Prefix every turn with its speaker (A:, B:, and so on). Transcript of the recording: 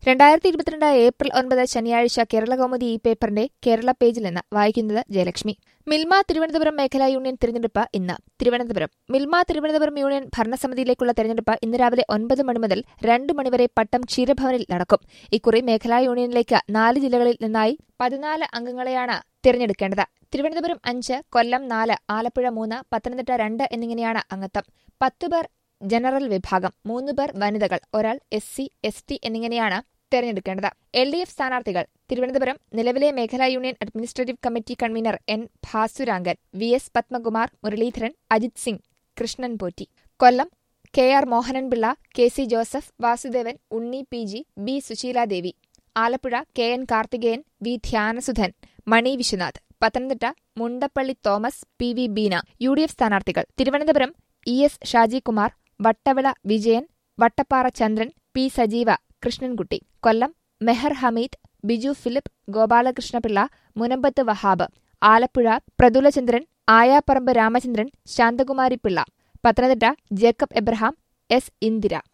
A: രണ്ടായിരത്തി ഇരുപത്തിരണ്ട് ഏപ്രിൽ ഒൻപത് ശനിയാഴ്ച കേരളകൗമുദി ഈ പേപ്പറിന്റെ കേരള പേജിൽ നിന്ന് വായിക്കുന്നത് ജയലക്ഷ്മി മിൽമ തിരുവനന്തപുരം മേഖലാ യൂണിയൻ തിരഞ്ഞെടുപ്പ് ഇന്ന് തിരുവനന്തപുരം മിൽമ തിരുവനന്തപുരം യൂണിയൻ ഭരണസമിതിയിലേക്കുള്ള തെരഞ്ഞെടുപ്പ് ഇന്ന് രാവിലെ ഒൻപത് മണി മുതൽ രണ്ട് മണിവരെ പട്ടം ക്ഷീരഭവനിൽ നടക്കും ഇക്കുറി മേഖലാ യൂണിയനിലേക്ക് നാല് ജില്ലകളിൽ നിന്നായി പതിനാല് അംഗങ്ങളെയാണ് തിരഞ്ഞെടുക്കേണ്ടത് തിരുവനന്തപുരം അഞ്ച് കൊല്ലം നാല് ആലപ്പുഴ മൂന്ന് പത്തനംതിട്ട രണ്ട് എന്നിങ്ങനെയാണ് അംഗത്വം പത്തുപേർ ജനറൽ വിഭാഗം മൂന്ന് പേർ വനിതകൾ ഒരാൾ എസ് സി എസ് ടി എന്നിങ്ങനെയാണ് തെരഞ്ഞെടുക്കേണ്ടത് എൽ ഡി എഫ് സ്ഥാനാർത്ഥികൾ തിരുവനന്തപുരം നിലവിലെ മേഖലാ union administrative committee convener N Bhasurangan V S Padmakumar Muraleedharan Ajith Singh Krishnan Potti Kollam K R Mohananpillai K C Joseph Vasudevan Unni P G B Susheeladevi Alappuzha K N Karthikeyan V Dhyanasudhan Mani Viswanath Pathanamthitta Mundappally Thomas P V Beena U D F സ്ഥാനാർത്ഥികൾ Thiruvananthapuram E S Shajikumar Vattavila Vijayan Vattappara Chandran P Sajeeva Krishnankutty Kollam Meher Hameed Biju Philip Gopalakrishnapillai Munambath Wahab Alappuzha പ്രതുലചന്ദ്രൻ ആയാപ്പറമ്പ് Ramachandran Santhakumari Pillai Pathanamthitta Jacob Abraham S Indira